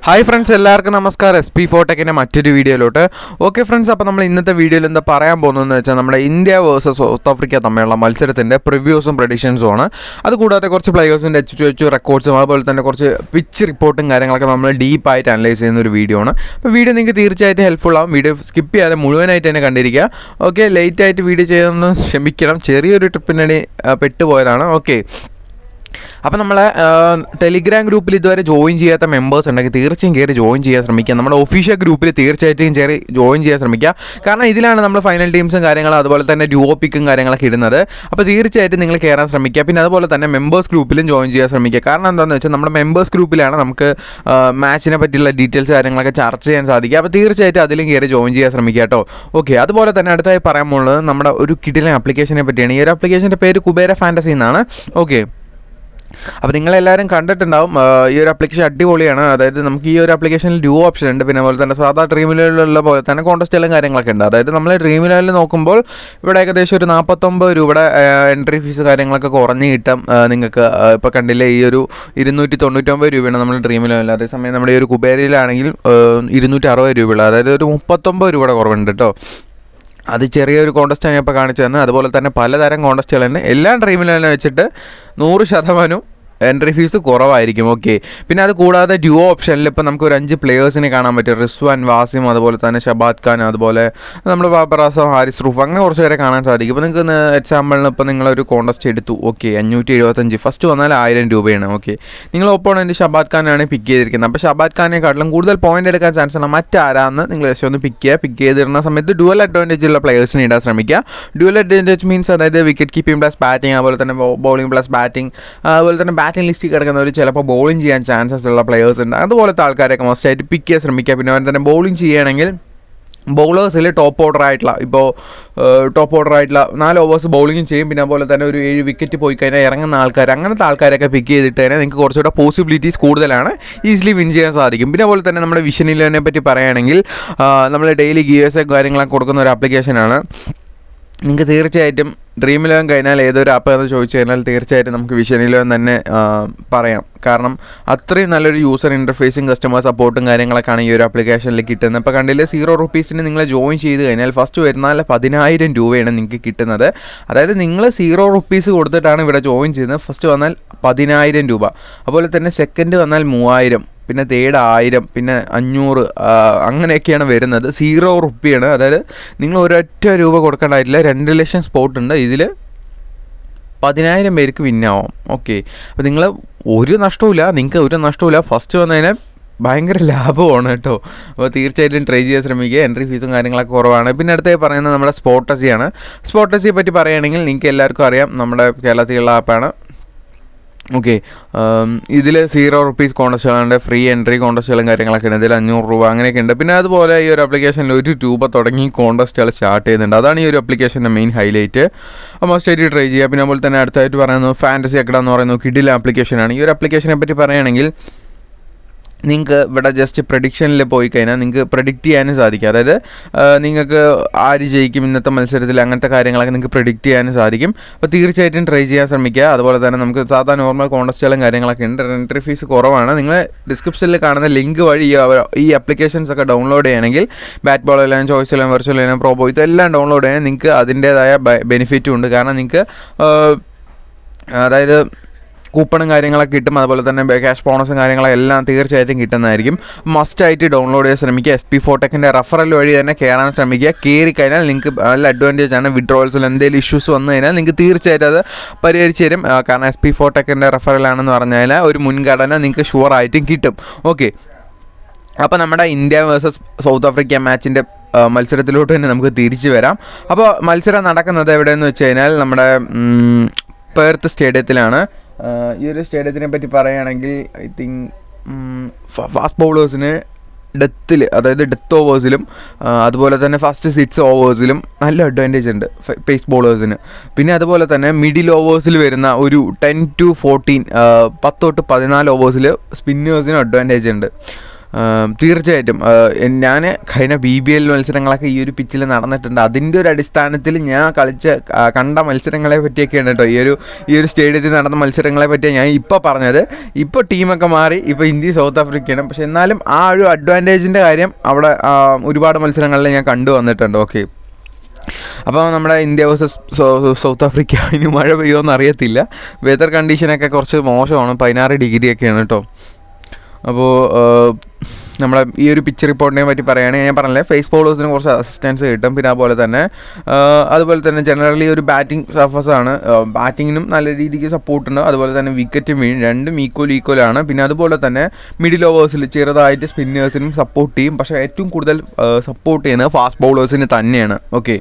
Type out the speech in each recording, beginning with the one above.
hi friends എല്ലാവർക്കും നമസ്കാരം S P ഫോട്ടെക്കിൻ്റെ മറ്റൊരു വീഡിയോയിലോട്ട് ഓക്കെ ഫ്രണ്ട്സ് അപ്പോൾ നമ്മൾ ഇന്നത്തെ വീഡിയോയിൽ എന്താ പറയാൻ പോകുന്നതെന്ന് വെച്ചാൽ നമ്മുടെ ഇന്ത്യ വേഴ്സസ് സൗത്ത് ആഫ്രിക്ക തമ്മിലുള്ള മത്സരത്തിൻ്റെ പ്രിവ്യൂസും പ്രഡിക്ഷൻസും ആണ് അതുകൂടാതെ കുറച്ച് പ്ലേയേഴ്സിൻ്റെ എച്ച് ടു എച്ച് റെക്കോർഡ്സും അതുപോലെ തന്നെ കുറച്ച് പിച്ച് റിപ്പോർട്ടും കാര്യങ്ങളൊക്കെ നമ്മൾ ഡീപ്പായിട്ട് അനലൈസ് ചെയ്യുന്ന ഒരു വീഡിയോ ആണ് അപ്പോൾ വീഡിയോ നിങ്ങൾക്ക് തീർച്ചയായിട്ടും ഹെൽപ്ഫുൾ ആവും വീഡിയോ സ്കിപ്പ് ചെയ്യാതെ മുഴുവനായിട്ട് തന്നെ കണ്ടിരിക്കുക ഓക്കെ ലേറ്റ് ആയിട്ട് വീഡിയോ ചെയ്യുന്ന ക്ഷമിക്കണം ചെറിയൊരു ട്രിപ്പിനിടെ പെട്ടുപോയതാണ് ഓക്കെ അപ്പോൾ നമ്മളെ ടെലിഗ്രാം ഗ്രൂപ്പിൽ ഇതുവരെ ജോയിൻ ചെയ്യാത്ത മെമ്പേഴ്സ് ഉണ്ടെങ്കിൽ തീർച്ചയായും കയറി ജോയിൻ ചെയ്യാൻ ശ്രമിക്കുക നമ്മുടെ ഒഫീഷ്യൽ ഗ്രൂപ്പിൽ തീർച്ചയായിട്ടും കയറി ജോയിൻ ചെയ്യാൻ ശ്രമിക്കുക കാരണം ഇതിലാണ് നമ്മൾ ഫൈനൽ ടീംസും കാര്യങ്ങളും അതുപോലെ തന്നെ ഡ്യൂപ്പിക്കും കാര്യങ്ങളൊക്കെ ഇടുന്നത് അപ്പോൾ തീർച്ചയായിട്ടും നിങ്ങൾ കയറാൻ ശ്രമിക്കുക പിന്നെ അതുപോലെ തന്നെ മെമ്പേഴ്സ് ഗ്രൂപ്പിലും ജോയിൻ ചെയ്യാൻ ശ്രമിക്കുക കാരണം എന്താണെന്ന് വെച്ചാൽ നമ്മുടെ മെമ്പേഴ്സ് ഗ്രൂപ്പിലാണ് നമുക്ക് മാച്ചിനെ പറ്റിയുള്ള ഡീറ്റെയിൽസ് കാര്യങ്ങളൊക്കെ ചർച്ച ചെയ്യാൻ സാധിക്കുക അപ്പോൾ തീർച്ചയായിട്ടും അതിലും കയറി ജോയിൻ ചെയ്യാൻ ശ്രമിക്കുക കേട്ടോ ഓക്കെ അതുപോലെ തന്നെ അടുത്തായി പറയാൻ പോകുന്നത് നമ്മുടെ ഒരു കിടിലൻ ആപ്ലിക്കേഷനെ പറ്റിയാണ് ഈ ഒരു ആപ്ലിക്കേഷൻ്റെ പേര് കുബേര ഫാൻറ്റസി എന്നാണ് ഓക്കെ അപ്പോൾ നിങ്ങളെല്ലാവരും കണ്ടിട്ടുണ്ടാവും ആ, ഈ ഒരു ആപ്ലിക്കേഷൻ അടിപൊളിയാണ് അതായത് നമുക്ക് ഈ ഒരു ആപ്ലിക്കേഷനിൽ ഡ്യൂ ഓപ്ഷൻ ഉണ്ട് പിന്നെ അതുപോലെ തന്നെ സാധാ ഡ്രീമിലുള്ള പോലെ തന്നെ കോൺടസ്റ്റുകളും കാര്യങ്ങളൊക്കെ ഉണ്ട് അതായത് നമ്മൾ ഡ്രീമിലെയിൽ നോക്കുമ്പോൾ ഇവിടെ ഏകദേശം ഒരു നാൽപ്പത്തൊമ്പത് രൂപയുടെ എൻട്രി ഫീസ് കാര്യങ്ങളൊക്കെ കുറഞ്ഞ് കിട്ടും ആ, നിങ്ങൾക്ക് ഇപ്പോൾ കണ്ടില്ലേ ഈ ഒരു ഇരുന്നൂറ്റി തൊണ്ണൂറ്റൊമ്പത് രൂപയാണ് നമ്മൾ ഡ്രീമിലെയിൽ അതേസമയം നമ്മുടെ ഈ ഒരു കുബേരയിലാണെങ്കിൽ ഇരുന്നൂറ്റി അറുപത് രൂപയുള്ള അതായത് ഒരു മുപ്പത്തൊമ്പത് രൂപയുടെ കുറവുണ്ട് കേട്ടോ അത് ചെറിയൊരു കോൺടസ്റ്റ് ഞാൻ ഇപ്പോൾ കാണിച്ചു തന്നെ അതുപോലെ തന്നെ പലതരം കോൺടസ്റ്റുകളുണ്ട് എല്ലാ ഡ്രീമിലും വെച്ചിട്ട് നൂറ് ശതമാനവും എൻട്രി ഫീസ് കുറവായിരിക്കും ഓക്കെ പിന്നെ അത് കൂടാതെ ഡ്യൂ ഓപ്ഷനിൽ ഇപ്പോൾ നമുക്ക് ഒരു അഞ്ച് പ്ലേയേഴ്സിനെ കാണാൻ പറ്റും റിസ്വാൻ വാസിം അതുപോലെ തന്നെ ഷബാദ് ഖാൻ അതുപോലെ നമ്മുടെ ബാബറാസോ ഹാരിസ് റൂഫ് അങ്ങനെ കുറച്ച് പേരെ കാണാൻ സാധിക്കും ഇപ്പോൾ നിങ്ങൾക്ക് എക്സാമ്പിളിന് ഇപ്പോൾ നിങ്ങളൊരു കോൺടസ്റ്റ് എടുത്തു ഓക്കെ അഞ്ഞൂറ്റി എഴുപത്തഞ്ച് ഫസ്റ്റ് വന്നാൽ ആയിരം രൂപയാണ് ഓക്കെ നിങ്ങൾ ഒപ്പോണൻറ്റ് ഷബാദ് ഖാനാണ് പിക്ക് ചെയ്തിരിക്കുന്നത് അപ്പോൾ ഷബാദ് ഖാനെക്കാട്ടിലും കൂടുതൽ പോയിന്റ് എടുക്കാൻ ചാൻസ് ഉള്ള മറ്റാരാന്ന് നിങ്ങൾ ജസ്റ്റ് ഒന്ന് പിക്ക് ചെയ്യുക പിക്ക് ചെയ്തിരുന്ന സമയത്ത് ഡുവൽ അഡ്വാൻറ്റേജ് ഉള്ള പ്ലേയേഴ്സിനെ ഇടാൻ ശ്രമിക്കുക ഡുവൽ അഡ്വാൻറ്റേജ് മീൻസ് അതായത് വിക്കറ്റ് കീപ്പിംഗ് പ്ലസ് ബാറ്റിംഗ് അതുപോലെ തന്നെ ബൗളിംഗ് പ്ലസ് ബാറ്റിംഗ് അതുപോലെ തന്നെ ബാറ്റിംഗ് ലിസ്റ്റിൽ കിടക്കുന്നവർ ചിലപ്പോൾ ബൗളിംഗ് ചെയ്യാൻ ചാൻസസ് ഉള്ള പ്ലേയേഴ്സ് ഉണ്ട് അതുപോലത്തെ ആൾക്കാരെയൊക്കെ മസ്റ്റായിട്ട് പിക്ക് ചെയ്യാൻ ശ്രമിക്കുക പിന്നെ അതുപോലെ തന്നെ ബൗളിംഗ് ചെയ്യുകയാണെങ്കിൽ ബൗളേഴ്സിൽ ടോപ്പ് ഓർഡർ ആയിട്ടുള്ള ഇപ്പോൾ ടോപ്പ് ഓർഡർ ആയിട്ടുള്ള നാല് ഓവേഴ്സ് ബൗളിംഗ് ചെയ്യും പിന്നെ അതുപോലെ തന്നെ ഒരു ഏഴ് വിക്കറ്റ് പോയി കഴിഞ്ഞാൽ ഇറങ്ങുന്ന ആൾക്കാർ അങ്ങനത്തെ ആൾക്കാരൊക്കെ പിക്ക് ചെയ്തിട്ട് തന്നെ നിങ്ങൾക്ക് കുറച്ചുകൂടെ പോസിബിലിറ്റീസ് കൂടുതലാണ് ഈസിലി വിൻ ചെയ്യാൻ സാധിക്കും പിന്നെ അതുപോലെ തന്നെ നമ്മുടെ വിഷനിലെ പറ്റി പറയുകയാണെങ്കിൽ നമ്മൾ ഡെയിലി ഗിയേഴ്സ് കാര്യങ്ങളൊക്കെ കൊടുക്കുന്ന ഒരു ആപ്ലിക്കേഷനാണ് നിങ്ങൾക്ക് തീർച്ചയായിട്ടും ഡ്രീം ഇലവൻ കഴിഞ്ഞാൽ ഏതൊരു ആപ്പ് എന്ന് ചോദിച്ചു കഴിഞ്ഞാൽ തീർച്ചയായിട്ടും നമുക്ക് വിഷൻ ഇലവൻ തന്നെ ആ, പറയാം കാരണം അത്രയും നല്ലൊരു യൂസർ ഇൻ്റർഫേസും കസ്റ്റമർ സപ്പോർട്ടും കാര്യങ്ങളൊക്കെയാണ് ഈ ഒരു ആപ്ലിക്കേഷനിൽ കിട്ടുന്നത് ഇപ്പോൾ കണ്ടില്ലേ സീറോ റുപ്പീസിന് നിങ്ങൾ ജോയിൻ ചെയ്ത് കഴിഞ്ഞാൽ ഫസ്റ്റ് വരുന്നാൽ പതിനായിരം രൂപയാണ് നിങ്ങൾക്ക് കിട്ടുന്നത് അതായത് നിങ്ങൾ സീറോ റുപ്പീസ് കൊടുത്തിട്ടാണ് ഇവിടെ ജോയിൻ ചെയ്യുന്നത് ഫസ്റ്റ് വന്നാൽ പതിനായിരം രൂപ അതുപോലെ തന്നെ സെക്കൻഡ് വന്നാൽ മൂവായിരം പിന്നെ തേർഡ് ആയിരം പിന്നെ അഞ്ഞൂറ് ആ, അങ്ങനെയൊക്കെയാണ് വരുന്നത് സീറോ റുപ്പിയാണ് അതായത് നിങ്ങൾ ഒരൊറ്റ രൂപ കൊടുക്കേണ്ടതായിട്ടില്ല രണ്ട് ലക്ഷം സ്പോട്ട് ഉണ്ട് ഇതിൽ പതിനായിരം പേർക്ക് വിന്നാവും ഓക്കെ അപ്പോൾ നിങ്ങൾ ഒരു നഷ്ടവുമില്ല നിങ്ങൾക്ക് ഒരു നഷ്ടവുമില്ല ഫസ്റ്റ് വന്നതിന് ഭയങ്കര ലാഭമാണ് കേട്ടോ അപ്പോൾ തീർച്ചയായിട്ടും ട്രൈ ചെയ്യാൻ ശ്രമിക്കുക എൻട്രി ഫീസും കാര്യങ്ങളൊക്കെ കുറവാണ് പിന്നെ അടുത്തായി പറയുന്നത് നമ്മുടെ സ്പോട്ടസിയാണ് സ്പോട്ടസിയെ പറ്റി പറയുകയാണെങ്കിൽ നിങ്ങൾക്ക് എല്ലാവർക്കും അറിയാം നമ്മുടെ കേരളത്തിലുള്ള ആപ്പാണ് ഓക്കെ ഇതിൽ സീറോ റുപ്പീസ് കോൺടസ്റ്റുകളുണ്ട് ഫ്രീ എൻട്രി കോൺടസ്റ്റുകളും കാര്യങ്ങളൊക്കെ ഉണ്ട് ഇതിൽ അഞ്ഞൂറ് രൂപ അങ്ങനെയൊക്കെ ഉണ്ട് പിന്നെ അതുപോലെ ഈ ഒരു ആപ്ലിക്കേഷനിൽ ഒരു രൂപ തുടങ്ങി കോൺടസ്റ്റുകൾ സ്റ്റാർട്ട് ചെയ്യുന്നുണ്ട് അതാണ് ഈ ഒരു ആപ്ലിക്കേഷൻ്റെ മെയിൻ ഹൈലൈറ്റ് മസ്റ്റായിട്ട് ട്രൈ ചെയ്യുക പിന്നെ അതുപോലെ തന്നെ അടുത്തായിട്ട് പറയുന്നത് ഫാൻറ്റസി അക്കഡ എന്ന് പറയുന്നത് കിഡിൽ ആപ്ലിക്കേഷനാണ് ഈ ഒരു ആപ്ലിക്കേഷനെ പറ്റി പറയുകയാണെങ്കിൽ നിങ്ങൾക്ക് ഇവിടെ ജസ്റ്റ് പ്രഡിക്ഷനിൽ പോയി കഴിഞ്ഞാൽ നിങ്ങൾക്ക് പ്രഡിക്റ്റ് ചെയ്യാനും സാധിക്കും അതായത് ആ, നിങ്ങൾക്ക് ആര് ജയിക്കും ഇന്നത്തെ മത്സരത്തിൽ അങ്ങനത്തെ കാര്യങ്ങളൊക്കെ നിങ്ങൾക്ക് പ്രഡിക്റ്റ് ചെയ്യാനും സാധിക്കും അപ്പോൾ തീർച്ചയായിട്ടും ട്രൈ ചെയ്യാൻ ശ്രമിക്കുക അതുപോലെ തന്നെ നമുക്ക് സാധാ നോർമൽ കോൺടസ്റ്റുകളും കാര്യങ്ങളൊക്കെ ഉണ്ട് എൻട്രി ഫീസ് കുറവാണ് നിങ്ങൾ ഡിസ്ക്രിപ്ഷനിൽ കാണുന്ന ലിങ്ക് വഴി ഈ അവ- ഈ അപ്ലിക്കേഷൻസ് ഒക്കെ ഡൗൺലോഡ് ചെയ്യണമെങ്കിൽ ബാറ്റ് ബോൾ എല്ലാം ചോയ്സ് എല്ലാം വെർച്വൽ എല്ലാം പ്രോബോ ഇതെല്ലാം ഡൗൺലോഡ് ചെയ്യാൻ നിങ്ങൾക്ക് അതിൻ്റേതായ ബെനിഫിറ്റും ഉണ്ട് കാരണം നിങ്ങൾക്ക് അതായത് കൂപ്പണും കാര്യങ്ങളൊക്കെ കിട്ടും അതുപോലെ തന്നെ ക്യാഷ് ബോണസും കാര്യങ്ങളൊക്കെ എല്ലാം തീർച്ചയായിട്ടും കിട്ടുന്നതായിരിക്കും മസ്റ്റായിട്ട് ഡൗൺലോഡ് ചെയ്യാൻ ശ്രമിക്കുക എസ് പി ഫോട്ടെക്കിൻ്റെ റഫറൽ വഴി തന്നെ കയറാൻ ശ്രമിക്കുക കയറി കഴിഞ്ഞാൽ നിങ്ങൾക്ക് നല്ല അഡ്വാൻറ്റേജ് ആണ് വിഡ്രോവൽസിൽ എന്തെങ്കിലും ഇഷ്യൂസ് വന്നു കഴിഞ്ഞാൽ നിങ്ങൾക്ക് തീർച്ചയായിട്ടും അത് പരിഹരിച്ച് തരും ആ, കാരണം എസ് പി ഫോട്ടെക്കിൻ്റെ റഫറലാണെന്ന് പറഞ്ഞാൽ ഒരു മുൻഗണന നിങ്ങൾക്ക് ഷുവർ ആയിട്ടും കിട്ടും ഓക്കെ അപ്പോൾ നമ്മുടെ ഇന്ത്യ വേഴ്സസ് സൗത്ത് ആഫ്രിക്ക മാച്ചിൻ്റെ മത്സരത്തിലോട്ട് തന്നെ നമുക്ക് തിരിച്ചു വരാം അപ്പോൾ മത്സരം നടക്കുന്നത് എവിടെയെന്ന് വെച്ച് കഴിഞ്ഞാൽ നമ്മുടെ ഉം, പേർത്ത് സ്റ്റേഡിയത്തിലാണ് ആ, ഈ ഒരു സ്റ്റേഡിയത്തിനെ പറ്റി പറയുകയാണെങ്കിൽ ഐ തിങ്ക് ഫാസ്റ്റ് ബൗളേഴ്സിന് ഡെത്തിൽ അതായത് ഡെത്ത് ഓവേഴ്സിലും അതുപോലെ തന്നെ ഫസ്റ്റ് സിക്സ് ഓവേഴ്സിലും നല്ല അഡ്വാൻറ്റേജ് ഉണ്ട് പേസ് ബോളേഴ്സിന് പിന്നെ അതുപോലെ തന്നെ മിഡിൽ ഓവേഴ്സിൽ വരുന്ന ഒരു ടെൻ ടു ഫോർട്ടീൻ പത്ത് തൊട്ട് പതിനാല് ഓവേഴ്സിൽ സ്പിന്നേഴ്സിന് അഡ്വാൻറ്റേജ് ഉണ്ട് തീർച്ചയായിട്ടും ഞാൻ കഴിഞ്ഞ ബി ബി എൽ മത്സരങ്ങളൊക്കെ ഈ ഒരു പിച്ചിൽ നടന്നിട്ടുണ്ട് അതിൻ്റെ ഒരു അടിസ്ഥാനത്തിൽ ഞാൻ കളിച്ച ആ, കണ്ട മത്സരങ്ങളെ പറ്റിയൊക്കെയാണ് കേട്ടോ ഈ ഒരു ഈ ഒരു സ്റ്റേഡിയത്തിൽ നടന്ന മത്സരങ്ങളെ പറ്റിയാണ് ഞാൻ ഇപ്പോൾ പറഞ്ഞത് ഇപ്പോൾ ടീമൊക്കെ മാറി ഇപ്പോൾ ഇന്ത്യ സൗത്ത് ആഫ്രിക്കയാണ് പക്ഷെ എന്നാലും ആ ഒരു അഡ്വാൻറ്റേജിൻ്റെ കാര്യം അവിടെ ആ, ഒരുപാട് മത്സരങ്ങളിൽ ഞാൻ കണ്ടു വന്നിട്ടുണ്ട് ഓക്കെ അപ്പോൾ നമ്മുടെ ഇന്ത്യ വേഴ്സസ് സൗത്ത് ആഫ്രിക്ക ഇനി മഴ പെയ്യുമെന്ന് അറിയത്തില്ല വെതർ കണ്ടീഷനൊക്കെ കുറച്ച് മോശമാണ് പതിനാറ് ഡിഗ്രി ഒക്കെയാണ് കേട്ടോ അപ്പോൾ നമ്മളെ ഈ ഒരു പിച്ച് റിപ്പോർട്ടിനെ പറ്റി പറയുകയാണെങ്കിൽ ഞാൻ പറഞ്ഞില്ലേ ഫേസ് ബോളേഴ്സിന് കുറച്ച് അസിസ്റ്റൻസ് കിട്ടും പിന്നെ അതുപോലെ തന്നെ ആ, അതുപോലെ തന്നെ ജനറലി ഒരു ബാറ്റിംഗ് സർഫസ് ആണ് ബാറ്റിങ്ങിനും നല്ല രീതിക്ക് സപ്പോർട്ട് ഉണ്ട് അതുപോലെ തന്നെ വിക്കറ്റ് വീഴും രണ്ടും ഈക്വൽ ഈക്വൽ ആണ് പിന്നെ അതുപോലെ തന്നെ മിഡിൽ ഓവേഴ്സിൽ ചെറുതായിട്ട് സ്പിന്നേഴ്സിനും സപ്പോർട്ട് ചെയ്യും പക്ഷേ ഏറ്റവും കൂടുതൽ സപ്പോർട്ട് ചെയ്യുന്നത് ഫാസ്റ്റ് ബൗളേഴ്സിന് തന്നെയാണ് okay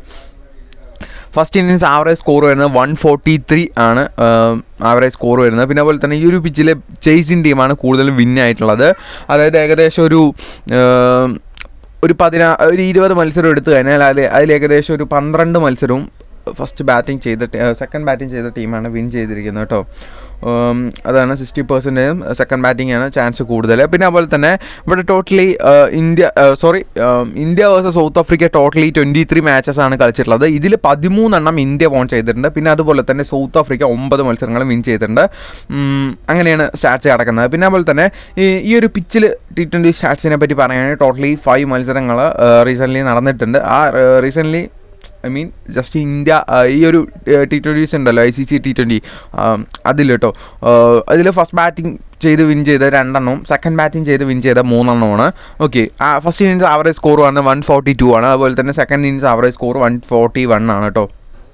first innings average score വരുന്നത് വൺ ഫോർട്ടി ത്രീ ആണ് ആവറേജ് സ്കോർ വരുന്നത് പിന്നെ അതുപോലെ തന്നെ ഈ ഒരു പിച്ചിലെ ചേസിൻ ടീമാണ് കൂടുതലും വിൻ ആയിട്ടുള്ളത് അതായത് ഏകദേശം ഒരു ആം, ഒരു പതിനാ ഒരു ഇരുപത് മത്സരം എടുത്തു കഴിഞ്ഞാൽ അതിൽ അതിൽ ഏകദേശം ഒരു പന്ത്രണ്ട് മത്സരവും ഫസ്റ്റ് ബാറ്റിംഗ് ചെയ്ത സെക്കൻഡ് ബാറ്റിംഗ് ചെയ്ത ടീമാണ് വിൻ ചെയ്തിരിക്കുന്നത് കേട്ടോ ഉം, അതാണ് സിക്സ്റ്റി പെർസെൻറ്റേജും സെക്കൻഡ് ബാറ്റിംഗ് ആണ് ചാൻസ് കൂടുതൽ പിന്നെ അതുപോലെ തന്നെ ഇവിടെ totally India sorry India versus South Africa totally twenty three matches ആണ് കളിച്ചിട്ടുള്ളത് ഇതിൽ പതിമൂന്നെണ്ണം ഇന്ത്യ വോൺ ചെയ്തിട്ടുണ്ട് പിന്നെ അതുപോലെ തന്നെ സൗത്ത് ആഫ്രിക്ക ഒമ്പത് മത്സരങ്ങളും വിൻ ചെയ്തിട്ടുണ്ട് ഉം, അങ്ങനെയാണ് സ്റ്റാറ്റ്സ് കിടക്കുന്നത് പിന്നെ അതുപോലെ തന്നെ ഈ ഈ ഒരു പിച്ചിൽ ടി ട്വൻറ്റി സ്റ്റാറ്റ്സിനെ പറ്റി പറയുകയാണെങ്കിൽ ടോട്ടലി ഫൈവ് മത്സരങ്ങൾ റീസെൻ്റ്ലി നടന്നിട്ടുണ്ട് ആ recently I mean just India ആ, ഈ ഒരു ടി ട്വൻറ്റീസ് ഉണ്ടല്ലോ I C C T twenty അതിൽ കേട്ടോ അതിൽ ഫസ്റ്റ് ബാറ്റിംഗ് ചെയ്ത് വിൻ ചെയ്ത രണ്ടെണ്ണവും സെക്കൻഡ് ബാറ്റിംഗ് ചെയ്ത് വിൻ ചെയ്ത മൂന്നെണ്ണമാണ് okay first innings average score വന്ന് വൺ ഫോർട്ടി ടു ആണ് അതുപോലെ തന്നെ second innings average score one forty one ആണ് കേട്ടോ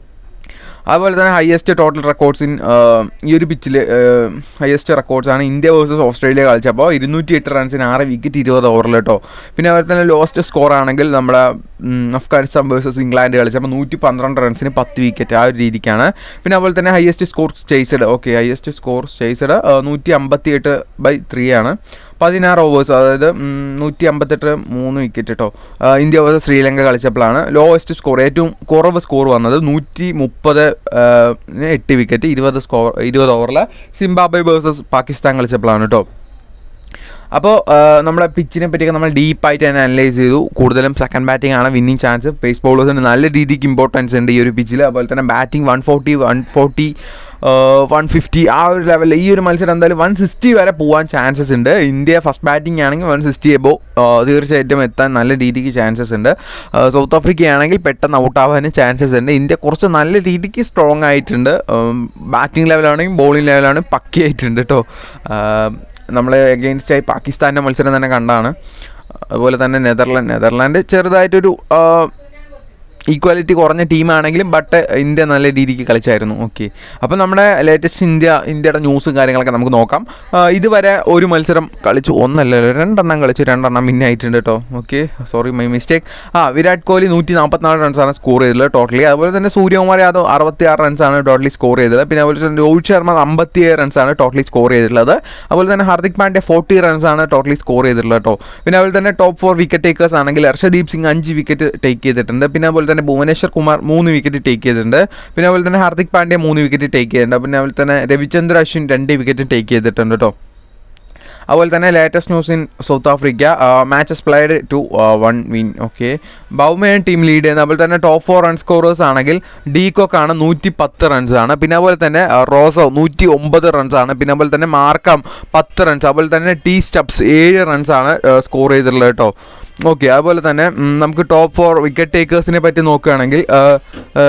അതുപോലെ തന്നെ ഹയസ്റ്റ് ടോട്ടൽ റെക്കോർഡ്സ് ഇൻ ഈ ഒരു പിച്ചിൽ ഹയസ്റ്റ് റെക്കോർഡ്സ് ആണ് ഇന്ത്യ വേഴ്സസ് ഓസ്ട്രേലിയ കളിച്ചപ്പോൾ ഇരുന്നൂറ്റി എട്ട് റൺസിന് ആറ് വിക്കറ്റ് ഇരുപത് ഓവറിൽ കേട്ടോ പിന്നെ അതുപോലെ തന്നെ ലോസ്റ്റ് സ്കോർ ആണെങ്കിൽ നമ്മുടെ ഉം, അഫ്ഗാനിസ്ഥാൻ വേഴ്സസ് ഇംഗ്ലണ്ട് കളിച്ചപ്പോൾ നൂറ്റി പന്ത്രണ്ട് റൺസിന് പത്ത് വിക്കറ്റ് ആ ഒരു രീതിക്കാണ് പിന്നെ അതുപോലെ തന്നെ highest score chased okay highest score chased നൂറ്റി അമ്പത്തി എട്ട് ബൈ ത്രീ ആണ് പതിനാറ് ഓവേഴ്സ് അതായത് ഉം, നൂറ്റി അമ്പത്തെട്ട് മൂന്ന് വിക്കറ്റ് കേട്ടോ ആ, ഇന്ത്യ വേഴ്സസ് ശ്രീലങ്ക കളിച്ചപ്പോഴാണ് ലോവസ്റ്റ് സ്കോർ ഏറ്റവും കുറവ് സ്കോർ വന്നത് നൂറ്റി മുപ്പത് എട്ട് വിക്കറ്റ് ഇരുപത് സ്കോർ ഇരുപത് ഓവറിൽ സിംബാബ്വെ വേഴ്സസ് പാകിസ്ഥാൻ കളിച്ചപ്പോഴാണ് കേട്ടോ അപ്പോൾ നമ്മുടെ പിച്ചിനെ പറ്റിയൊക്കെ നമ്മൾ ഡീപ്പായിട്ട് തന്നെ അനലൈസ് ചെയ്തു കൂടുതലും സെക്കൻഡ് ബാറ്റിംഗ് ആണ് വിന്നിങ് ചാൻസ് പേസ് ബോളേഴ്സിന് നല്ല രീതിക്ക് ഇമ്പോർട്ടൻസ് ഉണ്ട് ഈ ഒരു പിച്ചിൽ അതുപോലെ തന്നെ batting one forty one forty one fifty ആ ഒരു ലെവലിൽ ഈ ഒരു മത്സരം എന്തായാലും വൺ സിക്സ്റ്റി വരെ പോകാൻ ചാൻസസ് ഉണ്ട് ഇന്ത്യ ഫസ്റ്റ് ബാറ്റിംഗ് ആണെങ്കിൽ വൺ സിക്സ്റ്റി എബോ തീർച്ചയായിട്ടും എത്താൻ നല്ല രീതിക്ക് ചാൻസസ് ഉണ്ട് സൗത്ത് ആഫ്രിക്ക ആണെങ്കിൽ പെട്ടെന്ന് ഔട്ട് ആവാനും ചാൻസസ് ഉണ്ട് ഇന്ത്യ കുറച്ച് നല്ല രീതിക്ക് സ്ട്രോങ് ആയിട്ടുണ്ട് ബാറ്റിംഗ് ലെവലാണെങ്കിൽ ബോളിംഗ് ലെവലാണ് പക്കിയായിട്ടുണ്ട് കേട്ടോ നമ്മൾ എഗെയിൻസ്റ്റ് ആയി പാകിസ്ഥാൻ്റെ മത്സരം തന്നെ കണ്ടാണ് അതുപോലെ തന്നെ നെതർലാൻഡ് നെതർലാൻഡ് ചെറുതായിട്ടൊരു ഈക്വാലിറ്റി കുറഞ്ഞ ടീമാണെങ്കിലും ബട്ട് ഇന്ത്യ നല്ല രീതിക്ക് കളിച്ചായിരുന്നു ഓക്കെ അപ്പോൾ നമ്മുടെ ലേറ്റസ്റ്റ് ഇന്ത്യ ഇന്ത്യയുടെ ന്യൂസും കാര്യങ്ങളൊക്കെ നമുക്ക് നോക്കാം ആ, ഇതുവരെ ഒരു മത്സരം കളിച്ചു ഒന്നല്ല രണ്ടെണ്ണം കളിച്ചു രണ്ടെണ്ണം മിന്നെ ആയിട്ടുണ്ട് കേട്ടോ ഓക്കെ സോറി മൈ മിസ്റ്റേക്ക് ആ വിരാട് കോഹ്ലി നൂറ്റി നാൽപ്പത്തിനാല് റൺസാണ് സ്കോർ ചെയ്തത് ടോട്ടലി അതുപോലെ തന്നെ സൂര്യകുമാർ യാദവ് അറുപത്തി ആറ് റൺസാണ് ടോട്ടലി സ്കോർ ചെയ്തത് പിന്നെ അതുപോലെ തന്നെ രോഹിത് ശർമ്മ അമ്പത്തി ഏഴ് റൺസാണ് ടോട്ടലി സ്കോർ ചെയ്തിട്ടുള്ളത് അതുപോലെ തന്നെ ഹാർദിക് പാണ്ഡ്യ ഫോർട്ടി റൺസാണ് ടോട്ടലി സ്കോർ ചെയ്തിട്ടുള്ളത് കേട്ടോ പിന്നെ അതുപോലെ തന്നെ ടോപ്പ് ഫോർ വിക്കറ്റ് ടേക്കേഴ്സ് ആണെങ്കിൽ ഹർഷദീപ് സിംഗ് അഞ്ച് വിക്കറ്റ് ടേക്ക് ചെയ്തിട്ടുണ്ട് പിന്നെ അതുപോലെ തന്നെ ഭുവനേശ്വർ കുമാർ മൂന്ന് വിക്കറ്റ് ടേക്ക് ചെയ്തിട്ടുണ്ട് പിന്നെ അതുപോലെ തന്നെ ഹാർദിക് പാണ്ഡ്യ മൂന്ന് വിക്കറ്റ് ടേക്ക് ചെയ്തിട്ടുണ്ട് പിന്നെ അതുപോലെ തന്നെ രവിചന്ദ്ര അശ്വിൻ രണ്ട് വിക്കറ്റ് ടേക്ക് ചെയ്തിട്ടുണ്ട് കേട്ടോ അതുപോലെ തന്നെ latest news in South Africa matches played two one win okay ബൗമയാണ് ടീം ലീഡ് ചെയ്യുന്നത് അതുപോലെ തന്നെ ടോപ്പ് ഫോർ റൺ സ്കോറേഴ്സ് ആണെങ്കിൽ ഡീകോക്ക് ആണ് നൂറ്റി പത്ത് റൺസ് ആണ് പിന്നെ അതുപോലെ തന്നെ ആ, റോസോ നൂറ്റി ഒമ്പത് റൺസ് ആണ് പിന്നെ അതുപോലെ തന്നെ മാർക്കം പത്ത് റൺസ് അതുപോലെ തന്നെ ടീ സ്റ്റബ്സ് ഏഴ് റൺസ് ആണ് സ്കോർ ചെയ്തിട്ടുള്ളത് കേട്ടോ ഓക്കെ അതുപോലെ തന്നെ ഉം, നമുക്ക് ടോപ്പ് ഫോർ വിക്കറ്റ് ടേക്കേഴ്സിനെ പറ്റി നോക്കുകയാണെങ്കിൽ ആ, ആ,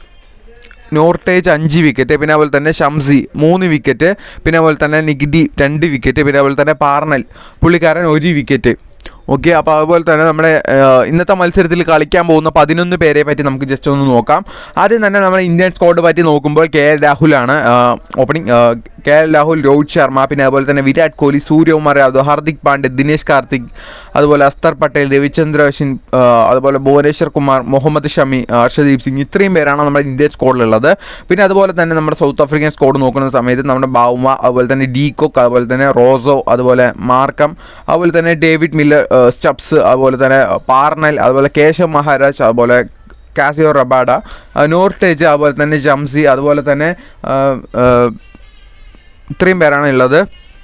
നോർട്ടേജ് അഞ്ച് വിക്കറ്റ് പിന്നെ അതുപോലെ തന്നെ ഷംസി മൂന്ന് വിക്കറ്റ് പിന്നെ അതുപോലെ തന്നെ നിഗ്ഡി രണ്ട് വിക്കറ്റ് പിന്നെ അതുപോലെ തന്നെ പാർണൽ പുള്ളിക്കാരൻ ഒരു വിക്കറ്റ് ഓക്കെ അപ്പോൾ അതുപോലെ തന്നെ നമ്മുടെ ആ, ഇന്നത്തെ മത്സരത്തിൽ കളിക്കാൻ പോകുന്ന പതിനൊന്ന് പേരെ പറ്റി നമുക്ക് ജസ്റ്റ് ഒന്ന് നോക്കാം ആദ്യം തന്നെ നമ്മുടെ ഇന്ത്യൻ സ്ക്വാഡ് പറ്റി നോക്കുമ്പോൾ കെ എൽ രാഹുലാണ് opening K L Rahul Rohit Sharma പിന്നെ അതുപോലെ തന്നെ വിരാട് കോഹ്ലി സൂര്യകുമാർ യാദവ് ഹാർദിക് പാണ്ഡ്യ ദിനേശ് കാർത്തിക് അതുപോലെ അസ്തർ പട്ടേൽ രവിചന്ദ്ര അശ്വിൻ ആ, അതുപോലെ ഭുവനേശ്വർ കുമാർ മുഹമ്മദ് ഷമി ആ, ഹർഷദീപ് സിംഗ് ഇത്രയും പേരാണ് നമ്മുടെ ഇന്ത്യൻ സ്ക്വാഡിലുള്ളത് പിന്നെ അതുപോലെ തന്നെ നമ്മുടെ സൗത്ത് ആഫ്രിക്കൻ സ്ക്വാഡ് നോക്കുന്ന സമയത്ത് നമ്മുടെ ബാവുമ അതുപോലെ തന്നെ ഡീകോക്ക് അതുപോലെ തന്നെ റോസോ അതുപോലെ മാർക്കം അതുപോലെ തന്നെ ഡേവിഡ് മില്ലർ ആ, സ്റ്റബ്സ് അതുപോലെ തന്നെ പാർണൽ അതുപോലെ കേശവ് മഹാരാജ് അതുപോലെ കാസിയോ റബാഡ ആ, നോർട്ടേജ് അതുപോലെ തന്നെ ജംസി അതുപോലെ തന്നെ ആ, ആ, ഇത്രയും പേരാണ് ഉള്ളത്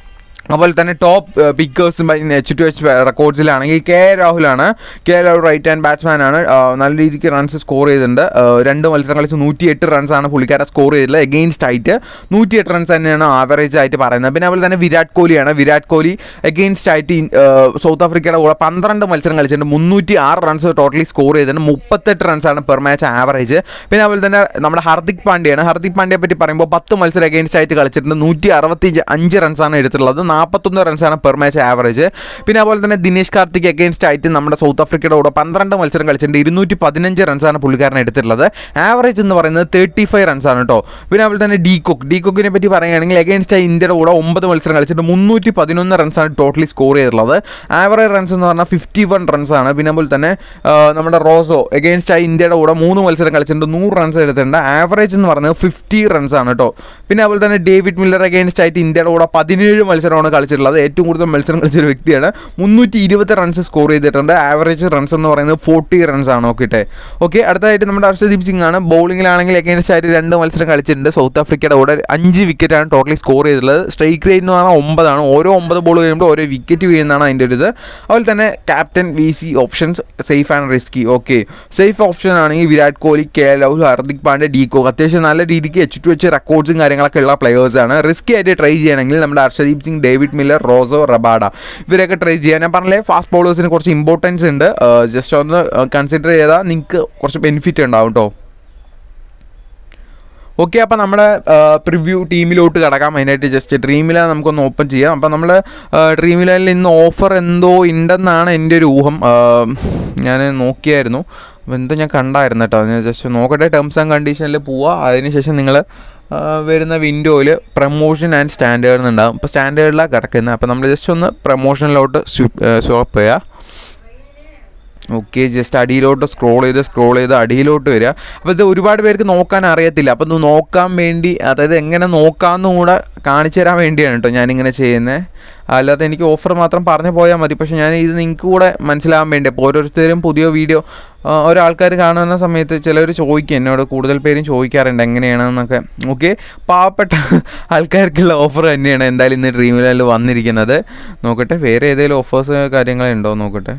അതുപോലെ തന്നെ ടോപ്പ് പിക്കേഴ്സും എച്ച് ടു എച്ച് റെക്കോർഡ്സിലാണെങ്കിൽ കെ രാഹുലാണ് K Rahul right hand batsman ആണ് ആ, നല്ല രീതിക്ക് റൺസ് സ്കോർ ചെയ്തിട്ടുണ്ട് ആ, രണ്ട് മത്സരം കളിച്ച് നൂറ്റി എട്ട് റൺസാണ് പുള്ളിക്കാരെ സ്കോർ ചെയ്തിട്ടുള്ളത് എഗെയിൻസ്റ്റ് ആയിട്ട് നൂറ്റി എട്ട് റൺസ് തന്നെയാണ് ആവറേജ് ആയിട്ട് പറയുന്നത് പിന്നെ അതുപോലെ തന്നെ വിരാട് കോഹ്ലിയാണ് വിരാട് കോഹ്ലി എഗെയിൻസ്റ്റ് ആയിട്ട് ഇൻ- ആ, സൗത്ത് ആഫ്രിക്കയുടെ കൂടെ പന്ത്രണ്ട് മത്സരം കളിച്ചിട്ടുണ്ട് മുന്നൂറ്റി ആറ് റൺസ് ടോട്ടലി സ്കോർ ചെയ്തിട്ടുണ്ട് മുപ്പത്തെട്ട് റൺസാണ് പെർ മാച്ച് ആവറേജ് പിന്നെ അതുപോലെ തന്നെ നമ്മുടെ ഹർദിക് പാണ്ഡ്യയാണ് ഹർദിക് പാണ്ഡ്യയെ പറ്റി പറയുമ്പോൾ പത്ത് മത്സരം അഗെയിൻസ്റ്റ് ആയിട്ട് കളിച്ചിട്ടുണ്ട് നൂറ്റി അറുപത്തി അഞ്ച് റൺസാണ് എടുത്തിട്ടുള്ളത് നാൽപ്പത്തൊന്ന് റൺസാണ് പെർ മാച്ച് ആവറേജ് പിന്നെ അതുപോലെ തന്നെ ദിനേശ് കാർത്തിക് അഗെയിൻസ്റ്റ് ആയിട്ട് നമ്മുടെ സൗത്ത് ആഫ്രിക്കയുടെ കൂടെ പന്ത്രണ്ട് മത്സരം കളിച്ചിട്ടുണ്ട് ഇരുന്നൂറ്റി പതിനഞ്ച് റൺസാണ് പുള്ളിക്കാരൻ എടുത്തിട്ടുള്ളത് ആവറേജ് എന്ന് പറയുന്നത് തേർട്ടി ഫൈവ് റൺസാണ് കേട്ടോ പിന്നെ അതുപോലെ തന്നെ ഡി കുക്ക് ഡി കുക്കിനെ പറ്റി പറയുകയാണെങ്കിൽ അഗെയിൻസ്റ്റ് ഇന്ത്യയുടെ കൂടെ ഒമ്പത് മത്സരം കളിച്ചിട്ട് മുന്നൂറ്റി പതിനൊന്ന് റൺസാണ് ടോട്ടലി സ്കോർ ചെയ്തിട്ടുള്ളത് ആവറേജ് റൺസ് എന്ന് പറഞ്ഞാൽ ഫിഫ്റ്റി വൺ റൺസാണ് പിന്നെ അതുപോലെ തന്നെ ആ, നമ്മുടെ റോസോ എഗെയിൻസ്റ്റ് ഇന്ത്യയുടെ കൂടെ മൂന്ന് മത്സരം കളിച്ചിട്ടുണ്ട് നൂറ് റൺസ് എടുത്തിട്ടുണ്ട് ആവറേജ് എന്ന് പറയുന്നത് ഫിഫ്റ്റി റൺസ് ആണ് കേട്ടോ പിന്നെ അതുപോലെ തന്നെ ഡേവിഡ് മില്ലർ അഗെയിൻസ്റ്റ് ആയിട്ട് ഇന്ത്യയുടെ കൂടെ പതിനേഴ് മത്സരമാണ് കളിച്ചിട്ടുള്ളത് ഏറ്റവും കൂടുതൽ മത്സരം കളിച്ചൊരു വ്യക്തിയാണ് മുന്നൂറ്റി ഇരുപത്തി റൺസ് സ്കോർ ചെയ്തിട്ടുണ്ട് ആവറേജ് റൺസ് എന്ന് പറയുന്നത് ഫോർട്ടി റൺസ് ആണ് നോക്കിട്ടെ ഓക്കെ അടുത്തതായിട്ട് നമ്മുടെ ഹർഷദീപ് സിംഗ് ആണ് ബൗളിങ്ങിലാണെങ്കിൽ അഗെയിൻസ്റ്റ് ആയിട്ട് രണ്ട് മത്സരം കളിച്ചിട്ടുണ്ട് സൗത്ത് ആഫ്രിക്കയുടെ കൂടെ അഞ്ച് വിക്കറ്റാണ് ടോട്ടലി സ്കോർ ചെയ്തിട്ടുള്ളത് സ്ട്രൈക്ക് റേറ്റ് എന്ന് പറഞ്ഞാൽ ഒമ്പതാണ് ഓരോ ഒമ്പത് ബോൾ കഴിയുമ്പോൾ ഓരോ വിക്കറ്റ് വീഴുന്നതാണ് അതിൻ്റെ ഒരു ഇത് അതുപോലെ തന്നെ captain V C options safe and risky okay safe option ആണെങ്കിൽ Virat Kohli K L Rahul Hardik Pandya de Kock അത്യാവശ്യം നല്ല രീതിക്ക് എച്ച് ടു എച്ച് റെക്കോർഡ്സും കാര്യങ്ങളൊക്കെ ഉള്ള പ്ലെയേഴ്സാണ് റിസ്കി ആയിട്ട് ട്രൈ ചെയ്യണമെങ്കിൽ നമ്മുടെ Harshdeep Singh David Miller Rossouw Rabada ഇവരൊക്കെ ട്രൈ ചെയ്യാൻ ഞാൻ പറഞ്ഞില്ലേ ഫാസ്റ്റ് ബോളേഴ്സിന് കുറച്ച് ഇമ്പോർട്ടൻസ് ഉണ്ട് ജസ്റ്റ് ഒന്ന് കൺസിഡർ ചെയ്താൽ നിങ്ങൾക്ക് കുറച്ച് ബെനിഫിറ്റ് ഉണ്ടാവും കേട്ടോ ഓക്കെ അപ്പോൾ നമ്മുടെ പ്രിവ്യൂ ടീമിലോട്ട് കിടക്കാം അതിനായിട്ട് ജസ്റ്റ് ഡ്രീമില നമുക്കൊന്ന് ഓപ്പൺ ചെയ്യാം അപ്പോൾ നമ്മൾ ഡ്രീമിലയിൽ ഇന്ന് ഓഫർ എന്തോ ഉണ്ടെന്നാണ് എൻ്റെ ഒരു ഊഹം ഞാൻ നോക്കിയായിരുന്നു അപ്പോൾ എന്തോ ഞാൻ കണ്ടായിരുന്നു കേട്ടോ ഞാൻ ജസ്റ്റ് നോക്കട്ടെ ടേംസ് ആൻഡ് കണ്ടീഷനിൽ പോവുക അതിനുശേഷം നിങ്ങൾ വരുന്ന വിൻഡോയിൽ പ്രൊമോഷൻ ആൻഡ് സ്റ്റാൻഡേർഡ് എന്നുണ്ടാകും ഇപ്പോൾ സ്റ്റാൻഡേർഡിലാണ് കിടക്കുന്നത് അപ്പോൾ നമ്മൾ ജസ്റ്റ് ഒന്ന് പ്രൊമോഷനിലോട്ട് സ്വപ്പ് ചെയ്യുക ഓക്കെ ജസ്റ്റ് അടിയിലോട്ട് സ്ക്രോൾ ചെയ്ത് സ്ക്രോൾ ചെയ്ത് അടിയിലോട്ട് വരിക അപ്പോൾ ഇത് ഒരുപാട് പേർക്ക് നോക്കാൻ അറിയത്തില്ല അപ്പോൾ ഇത് നോക്കാൻ വേണ്ടി അതായത് എങ്ങനെ നോക്കാമെന്നും കൂടെ കാണിച്ചു തരാൻ വേണ്ടിയാണ് കേട്ടോ ഞാനിങ്ങനെ ചെയ്യുന്നത് അല്ലാതെ എനിക്ക് ഓഫർ മാത്രം പറഞ്ഞു പോയാൽ മതി പക്ഷേ ഞാൻ ഇത് നിങ്ങൾക്ക് കൂടെ മനസ്സിലാവാൻ വേണ്ടി അപ്പോൾ ഓരോരുത്തരും പുതിയ വീഡിയോ ഒരാൾക്കാർ കാണുന്ന സമയത്ത് ചിലർ ചോദിക്കും എന്നോട് കൂടുതൽ പേരും ചോദിക്കാറുണ്ട് എങ്ങനെയാണെന്നൊക്കെ ഓക്കെ പാവപ്പെട്ട ആൾക്കാർക്കുള്ള ഓഫർ തന്നെയാണ് എന്തായാലും ഇന്ന് ഡ്രീമിലാൻഡിൽ വന്നിരിക്കുന്നത് നോക്കട്ടെ വേറെ ഏതെങ്കിലും ഓഫേഴ്സ് കാര്യങ്ങളുണ്ടോ നോക്കട്ടെ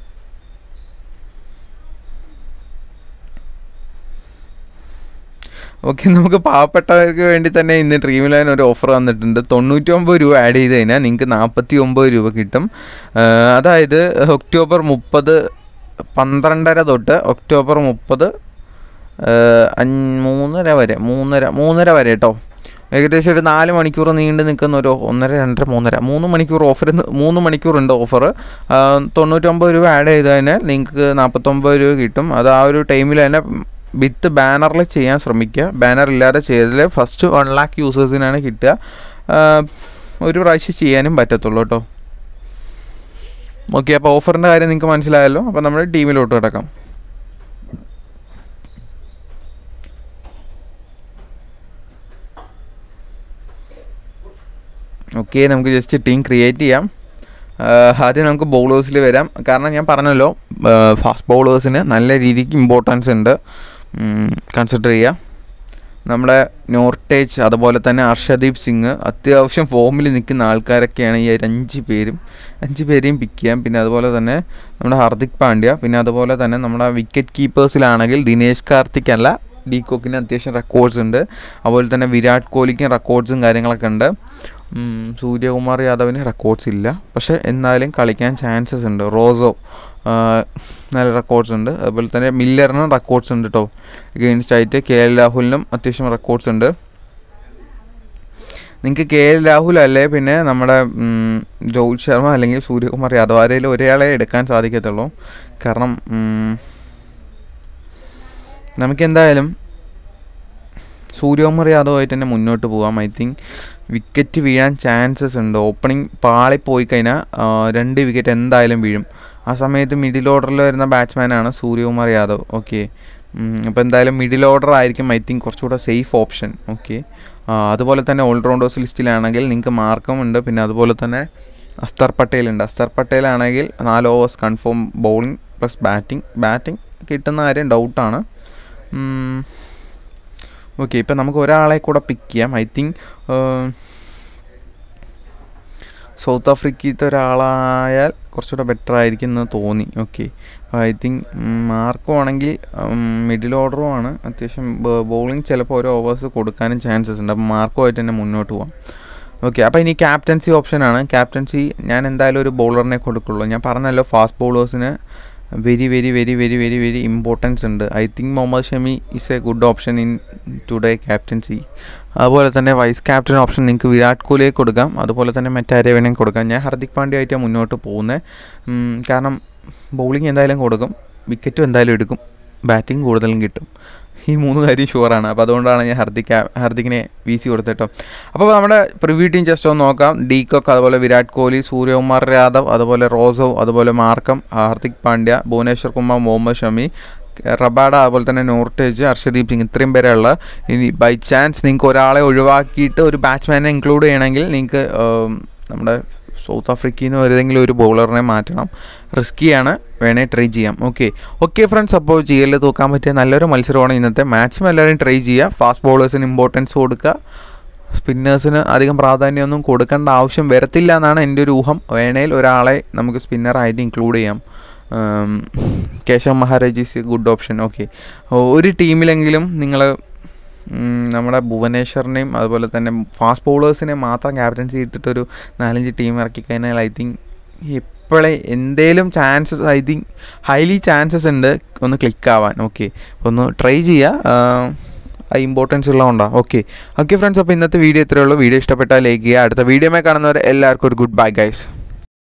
ഓക്കെ നമുക്ക് പാവപ്പെട്ടവർക്ക് വേണ്ടി തന്നെ ഇന്ന് ഡ്രീം ലൈൻ ഒരു ഓഫർ വന്നിട്ടുണ്ട് തൊണ്ണൂറ്റി ഒമ്പത് രൂപ ആഡ് ചെയ്ത് കഴിഞ്ഞാൽ നിങ്ങൾക്ക് നാൽപ്പത്തി ഒമ്പത് രൂപ കിട്ടും ആ, അതായത് ഒക്ടോബർ മുപ്പത് പന്ത്രണ്ടര തൊട്ട് ഒക്ടോബർ മുപ്പത് അഞ്ച് മൂന്നര വരെ മൂന്നര മൂന്നര വരെ കേട്ടോ ഏകദേശം ഒരു നാല് മണിക്കൂർ നീണ്ടു നിൽക്കുന്ന ഒരു ഒന്നര രണ്ടര മൂന്നര മൂന്ന് മണിക്കൂർ ഓഫർ മൂന്ന് മണിക്കൂറുണ്ട് ഓഫർ തൊണ്ണൂറ്റൊമ്പത് രൂപ ആഡ് ചെയ്ത് കഴിഞ്ഞാൽ നിങ്ങൾക്ക് നാൽപ്പത്തൊമ്പത് രൂപ കിട്ടും അത് ആ ഒരു ടൈമിൽ തന്നെ വിത്ത് ബാനറിൽ ചെയ്യാൻ ശ്രമിക്കുക ബാനർ ഇല്ലാതെ ചെയ്തതിൽ ഫസ്റ്റ് വൺ ലാക്ക് യൂസേഴ്സിനാണ് കിട്ടുക ആ, ഒരു പ്രാവശ്യം ചെയ്യാനും പറ്റത്തുള്ളൂ കേട്ടോ ഓക്കെ അപ്പോൾ ഓഫറിൻ്റെ കാര്യം നിങ്ങൾക്ക് മനസ്സിലായല്ലോ അപ്പോൾ നമ്മൾ ടീമിലോട്ട് കിടക്കാം ഓക്കെ നമുക്ക് ജസ്റ്റ് ടീം ക്രിയേറ്റ് ചെയ്യാം ആഹ് ആദ്യം നമുക്ക് ബൗളേഴ്സിൽ വരാം കാരണം ഞാൻ പറഞ്ഞല്ലോ ഫാസ്റ്റ് ബൗളേഴ്സിന് നല്ല രീതിക്ക് ഇമ്പോർട്ടൻസ് ഉണ്ട് കൺസിഡർ ചെയ്യുക നമ്മുടെ നോർട്ടേജ് അതുപോലെ തന്നെ അർഷദീപ് സിംഗ് അത്യാവശ്യം ഫോമിൽ നിൽക്കുന്ന ആൾക്കാരൊക്കെയാണ് ഈ ഒരു അഞ്ച് പേരും അഞ്ച് പേരെയും പിക്ക് ചെയ്യാം പിന്നെ അതുപോലെ തന്നെ നമ്മുടെ ഹർദിക് പാണ്ഡ്യ പിന്നെ അതുപോലെ തന്നെ നമ്മുടെ വിക്കറ്റ് കീപ്പേഴ്സിലാണെങ്കിൽ ദിനേശ് കാർത്തിക് അല്ല ഡി കോക്കിന് അത്യാവശ്യം റെക്കോർഡ്സ് ഉണ്ട് അതുപോലെ തന്നെ വിരാട് കോഹ്ലിക്കും റെക്കോർഡ്സും കാര്യങ്ങളൊക്കെ ഉണ്ട് ഉം, സൂര്യകുമാർ യാദവിന് റെക്കോർഡ്സ് ഇല്ല പക്ഷേ എന്നാലും കളിക്കാൻ ചാൻസസ് ഉണ്ട് റോസോ ആ, നല്ല റെക്കോർഡ്സ് ഉണ്ട് അതുപോലെ തന്നെ മില്ലറിനും റെക്കോർഡ്സ് ഉണ്ട് കേട്ടോ ഗെയിൻസ്റ്റ് ആയിട്ട് കെ എൽ രാഹുലിനും അത്യാവശ്യം റെക്കോർഡ്സ് ഉണ്ട് നിങ്ങൾക്ക് കെ എൽ രാഹുൽ അല്ലേ പിന്നെ നമ്മുടെ ഉം, രോഹിത് ശർമ്മ അല്ലെങ്കിൽ സൂര്യകുമാർ യാദവ് ആരെങ്കിലും ഒരാളെ എടുക്കാൻ സാധിക്കത്തുള്ളൂ കാരണം ഉം, നമുക്കെന്തായാലും സൂര്യകുമാർ യാദവുമായിട്ട് തന്നെ മുന്നോട്ട് പോകാം ഐ തിങ്ക് വിക്കറ്റ് വീഴാൻ ചാൻസസ് ഉണ്ട് ഓപ്പണിംഗ് പാളിപ്പോയി കഴിഞ്ഞാൽ ആ, രണ്ട് വിക്കറ്റ് എന്തായാലും വീഴും ആ സമയത്ത് മിഡിൽ ഓർഡറിൽ വരുന്ന ബാറ്റ്സ്മാനാണ് സൂര്യകുമാർ യാദവ് ഓക്കെ അപ്പോൾ എന്തായാലും മിഡിൽ ഓർഡർ ആയിരിക്കും ഐ തിങ്ക് കുറച്ചുകൂടെ സേഫ് ഓപ്ഷൻ ഓക്കെ അതുപോലെ തന്നെ ഓൾറൗണ്ടേഴ്സ് ലിസ്റ്റിലാണെങ്കിൽ നിങ്ങൾക്ക് മാർക്കം ഉണ്ട് പിന്നെ അതുപോലെ തന്നെ അസ്തർ പട്ടേൽ ഉണ്ട് അസ്തർ പട്ടേൽ ആണെങ്കിൽ നാല് overs confirm bowling plus batting batting കിട്ടുന്ന കാര്യം ഡൗട്ടാണ് ഓക്കെ ഇപ്പം നമുക്ക് ഒരാളെ കൂടെ പിക്ക് ചെയ്യാം ഐ തിങ്ക് സൗത്ത് ആഫ്രിക്കത്തെ ഒരാളായാൽ കുറച്ചുകൂടെ ബെറ്റർ ആയിരിക്കും എന്ന് തോന്നി ഓക്കെ ഐ തിങ്ക് മാർക്കും ആണെങ്കിൽ മിഡിൽ ഓർഡറും ആണ് അത്യാവശ്യം ബോളിംഗ് ചിലപ്പോൾ ഓരോ ഓവേഴ്സ് കൊടുക്കാനും ചാൻസസ് ഉണ്ട് അപ്പോൾ മാർക്കുമായിട്ട് തന്നെ മുന്നോട്ട് പോകാം ഓക്കെ അപ്പോൾ ഇനി ക്യാപ്റ്റൻസി ഓപ്ഷനാണ് ക്യാപ്റ്റൻസി ഞാൻ എന്തായാലും ഒരു ബോളറിനെ കൊടുക്കുള്ളൂ ഞാൻ പറഞ്ഞല്ലോ ഫാസ്റ്റ് ബോളേഴ്സിന് very very very very very very importance ഉണ്ട് I think Mohammed Shami is a good option in today captaincy അതുപോലെ തന്നെ വൈസ് ക്യാപ്റ്റൻ ഓപ്ഷൻ നിങ്ങൾക്ക് വിരാട് കോഹ്ലിയെ കൊടുക്കാം അതുപോലെ തന്നെ മറ്റാരെ വേണമെങ്കിൽ കൊടുക്കാം ഞാൻ ഹർദിക് പാണ്ഡ്യ ആയിട്ടാണ് മുന്നോട്ട് പോകുന്നത് കാരണം ബൗളിംഗ് എന്തായാലും കൊടുക്കും വിക്കറ്റും എന്തായാലും എടുക്കും ബാറ്റിംഗ് കൂടുതലും കിട്ടും ഈ മൂന്ന് കാര്യം ഷുവറാണ് അപ്പോൾ അതുകൊണ്ടാണ് ഞാൻ ഹർദിക് ഹർദിക്കിനെ വി സി കൊടുത്തിട്ടോ അപ്പോൾ നമ്മുടെ പ്രിവ്യൂ ടീം ജസ്റ്റ് ഒന്ന് നോക്കാം ഡീകോക്ക് അതുപോലെ വിരാട് കോഹ്ലി സൂര്യകുമാർ യാദവ് അതുപോലെ റോസവ് അതുപോലെ മാർക്കം ഹാർദിക് പാണ്ഡ്യ ഭുവനേശ്വർ കുമാർ മുഹമ്മദ് ഷമി റബാഡ അതുപോലെ തന്നെ നോർട്ടേജ് ഹർഷദീപ് സിംഗ് ഇത്രയും പേരുള്ള ഇനി ബൈ ചാൻസ് നിങ്ങൾക്ക് ഒരാളെ ഒഴിവാക്കിയിട്ട് ഒരു ബാറ്റ്സ്മാനെ ഇൻക്ലൂഡ് ചെയ്യണമെങ്കിൽ നിങ്ങൾക്ക് നമ്മുടെ സൗത്ത് ആഫ്രിക്കയിൽ നിന്ന് ഏതെങ്കിലും ഒരു ബൗളറിനെ മാറ്റണം റിസ്ക്കിയാണ് വേണേ ട്രൈ ചെയ്യാം ഓക്കെ ഓക്കെ ഫ്രണ്ട്സ് അപ്പോൾ ജി എല്ലിൽ തൂക്കാൻ പറ്റിയ നല്ലൊരു മത്സരമാണ് ഇന്നത്തെ മാക്സിമം എല്ലാവരും ട്രൈ ചെയ്യുക ഫാസ്റ്റ് ബൗളേഴ്സിന് ഇമ്പോർട്ടൻസ് കൊടുക്കുക സ്പിന്നേഴ്സിന് അധികം പ്രാധാന്യമൊന്നും കൊടുക്കേണ്ട ആവശ്യം വരത്തില്ല എന്നാണ് എൻ്റെ ഒരു ഊഹം വേണേൽ ഒരാളെ നമുക്ക് സ്പിന്നറായിട്ട് ഇൻക്ലൂഡ് ചെയ്യാം Keshav Maharaj is good option okay ഒരു ടീമിലെങ്കിലും നിങ്ങൾ നമ്മുടെ ഭുവനേശ്വറിനെയും അതുപോലെ തന്നെ ഫാസ്റ്റ് ബൗളേഴ്സിനെ മാത്രം ക്യാപ്റ്റൻസി ഇട്ടിട്ടൊരു നാലഞ്ച് ടീം ഇറക്കി കഴിഞ്ഞാൽ ഐ തിങ്ക് ഇപ്പോഴേ എന്തേലും chances I think highly chances ഉണ്ട് ഒന്ന് ക്ലിക്ക് ആവാൻ ഓക്കെ ഒന്ന് ട്രൈ ചെയ്യുക ഇമ്പോർട്ടൻസ് ഉള്ളതുകൊണ്ടാണ് ഓക്കെ ഓക്കെ ഫ്രണ്ട്സ് അപ്പോൾ ഇന്നത്തെ വീഡിയോ ഇത്രയേ ഉള്ളൂ വീഡിയോ ഇഷ്ടപ്പെട്ടാൽ ലൈക്ക് ചെയ്യുക അടുത്ത വീഡിയോമേ കാണുന്നവരെ എല്ലാവർക്കും ഒരു ഗുഡ് ബൈ ഗൈസ്